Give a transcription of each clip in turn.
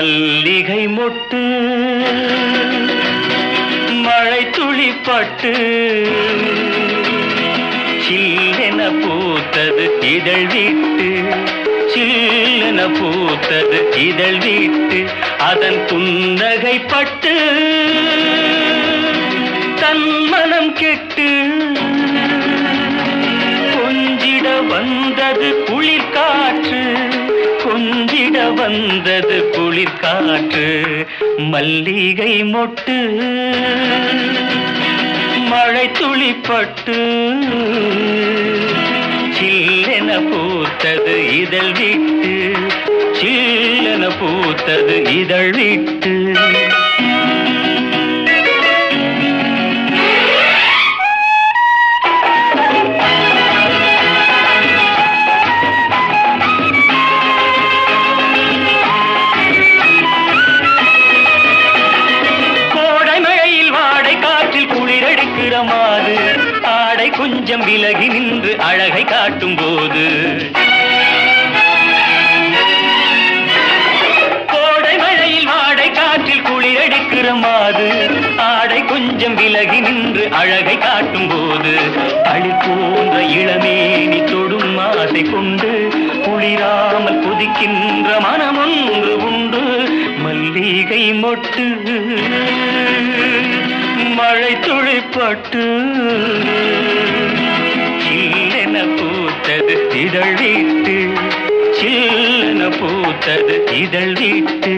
மல்லிகை மொட்டு மழை துளிப்பட்டு சில்லென பூத்தது இதழ் விட்டு சில்லென பூத்தது இதழ் விட்டு அதன் புன்னகை பட்டு தன் மனம் கெட்டு கொஞ்சிட வந்தது குளிர் காற்று கொஞ்சிட வந்தது குளிர் காற்று மல்லிகை மொட்டு மழை துளிப்பட்டு சில்லென பூத்தது இதழ் விட்டு சில்லென பூத்தது இதழ் விட்டு கோடை மழையில் வாடை காற்றில் குளிரடிக்கிற மாது ஆடை கொஞ்சம் விலகி நின்று அழகை காட்டும் போது கோடை மழையில் வாடை காற்றில் குளிரடிக்கிற மாது ஆடை கொஞ்சம் விலகி நின்று அழகை காட்டும் போது அழி போன்ற இளமேனி தொடும் ஆசை கொண்டு குளிராமல் கொதிக்கின்ற மனம் ஒன்று உண்டு மல்லிகை மொட்டு மழை துளிப்பட்டு சில்லென பூத்தது இதழ் விட்டு சில்லென பூத்தது இதழ் விட்டு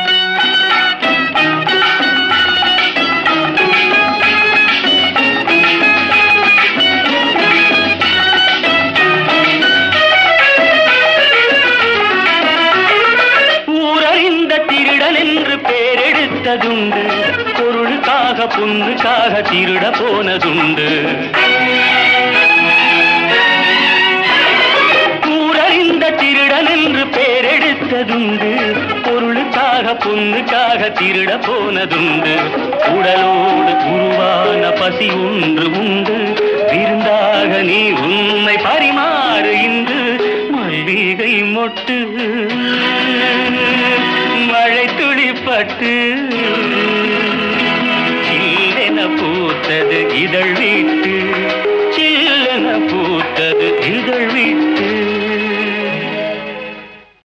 ஊரறிந்த திருடன் என்று பேரெடுத்ததுண்டு பொருளுக்காக பொண்ணுக்காக திருட போனதுண்டு ஊரறிந்த திருடன் என்று பேரெடுத்ததுண்டு பொருளுக்காக பொண்ணுக்காக திருட போனதுண்டு உடலோடு உருவான பசி ஒன்று உண்டு விருந்தாக நீ உண்மை பரிமாறு இன்று மல்லிகை மொட்டு மழை துளிப்பட்டு சில்லென பூத்தது இதழ்